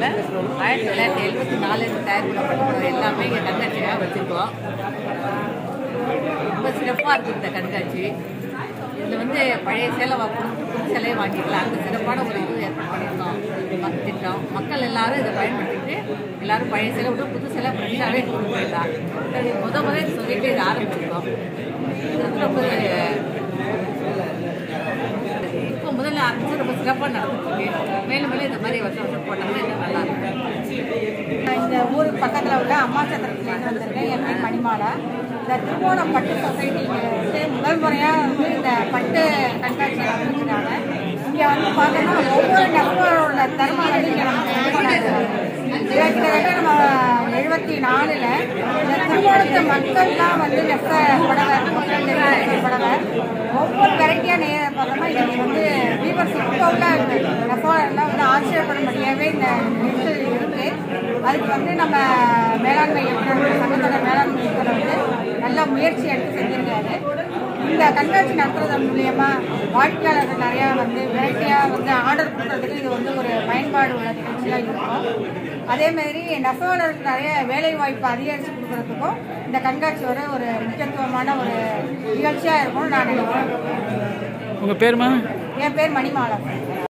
நகரில் ஆயிரத்தி தொள்ளாயிரத்தி எழுபத்தி நாலில் தயார் பண்ணப்பட்ட எல்லாமே இங்கே கண்காட்சியாக வச்சுருக்கோம் ரொம்ப சிறப்பாக இருக்குது இந்த கண்காட்சி இதில் வந்து பழைய சேலை வாங்கணும் புது சேலையை வாங்கிக்கலாம் அந்த சிறப்பான ஒரு இது ஏற்பாடு பண்ணியிருக்கோம் ம- திட்டம் மக்கள் எல்லாரும் இதை பயன்படுத்திட்டு எல்லாரும் பழைய சேலை விட்டு புது சேலை ஃப்ரெஷ்ஷாகவே கொண்டு போயிடலாம் இது முத முத இந்த சொல்லிட்டு இதை ஆரம்பிச்சிருக்கோம் இது வந்து ரொம்ப இப்போ முதல்ல ஆரம்பிச்சு ரொம்ப சிறப்பாக நடந்துட்டு இருக்கு மேலும் மேலும் இந்த மாதிரி வருஷம் வருஷம் போட்டாங்கன்னா இன்னும் நல்லா இருக்கும் இந்த ஊருக்கு பக்கத்தில் உள்ள அம்மாச்சத்திரத்துலேருந்து வந்திருக்கேன் என் பேர் மணிமாலா இந்த திருவோணம் பட்டு சொசைட்டிக்கு வந்து முதல் முறையாக வந்து இந்த பட்டு கண்காட்சி நடந்துருக்காங்க இங்கே வந்து பார்த்தோன்னா ஒவ்வொரு நபரோட தருமானது இங்கே நமக்கு இது பண்ணாங்க கிட்டத்தட்ட நம்ம எழுபத்தி நாலில் இந்த திருவோணத்து மக்கள்லாம் வந்து நெச புடவை மக்கள் நெச புடவை ஒவ்வொரு வெரைட்டியாக நே பார்த்தோம்னா இன்னைக்கு வந்து வீவர்ஸ் இப்போ உள்ள நெசவாளர்லாம் வந்து ஆச்சரியப்படும்படியாகவே இந்த நெசு இருக்கு அதுக்கு வந்து நம்ம மேலாண்மை இயக்குனர் சங்கத்தோட மேலாண்மை இயக்குனர் வந்து நல்ல முயற்சி எடுத்து செஞ்சிருக்காரு இந்த கண்காட்சி நடத்துறது மூலியமா வாடிக்கையாளர்கள் நிறையா வந்து வெரைட்டியாக வந்து ஆர்டர் கொடுக்கறதுக்கு இது வந்து ஒரு பயன்பாடு உள்ள நிகழ்ச்சியாக இருக்கும் அதே மாதிரி நெசவாளருக்கு நிறைய வேலை வாய்ப்பு அதிகரித்து கொடுக்கறதுக்கும் இந்த கண்காட்சி ஒரு ஒரு முக்கியத்துவமான ஒரு நிகழ்ச்சியாக இருக்கும்னு நான் நினைக்கிறேன் உங்கள் பேருமா என் பேர் மணிமாலா